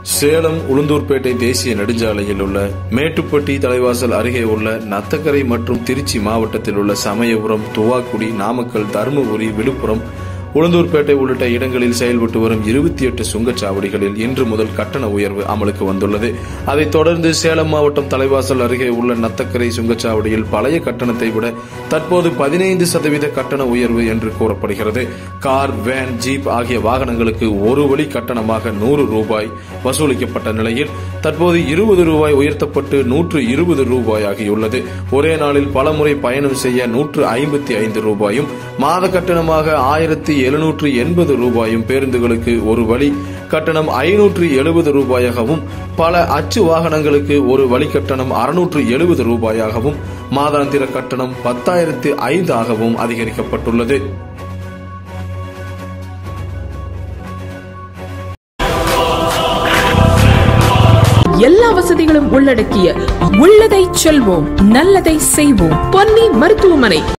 சேலம் உளுந்தூர்பேட்டை தேசிய நெடுஞ்சாலையில் உள்ள மேட்டுப்பட்டி தலைவாசல் அருகே உள்ள நத்தக்கரை மற்றும் திருச்சி மாவட்டத்தில் உள்ள சமயபுரம் துவாக்குடி நாமக்கல் தருமபுரி விழுப்புரம் உளுந்தூர்பேட்டை உள்ளிட்ட இடங்களில் செயல்பட்டு வரும் இருபத்தி எட்டு சுங்கச்சாவடிகளில் இன்று முதல் கட்டண உயர்வு அமலுக்கு வந்துள்ளது அதைத் தொடர்ந்து சேலம் மாவட்டம் தலைவாசல் அருகே உள்ள நத்தக்கரை சுங்கச்சாவடியில் பழைய கட்டணத்தை விட தற்போது பதினைந்து சதவீத கட்டண உயர்வு என்று கூறப்படுகிறது கார் வேன் ஜீப் ஆகிய வாகனங்களுக்கு ஒரு வழி கட்டணமாக நூறு ரூபாய் வசூலிக்கப்பட்ட நிலையில் தற்போது இருபது ரூபாய் உயர்த்தப்பட்டு நூற்று இருபது ரூபாய் ஆகியுள்ளது ஒரே நாளில் பலமுறை பயணம் செய்ய நூற்று ஐம்பத்தி ஐந்து ரூபாயும் மாத கட்டணமாக ஆயிரத்தி எழுநூற்று எண்பது ரூபாயும் பேருந்துகளுக்கு ஒரு வழி கட்டணம் ஐநூற்று எழுபது ரூபாயாகவும் பல அச்சு வாகனங்களுக்கு ஒரு வழி கட்டணம் அறுநூற்று எழுபது ரூபாயாகவும் மாதாந்திர கட்டணம் பத்தாயிரத்து ஐந்து ஆகவும் அதிகரிக்கப்பட்டுள்ளது எல்லா வசதிகளும் உள்ளடக்கிய உள்ளதை செல்வோம் நல்லதை செய்வோம் பொன்னி மருத்துவமனை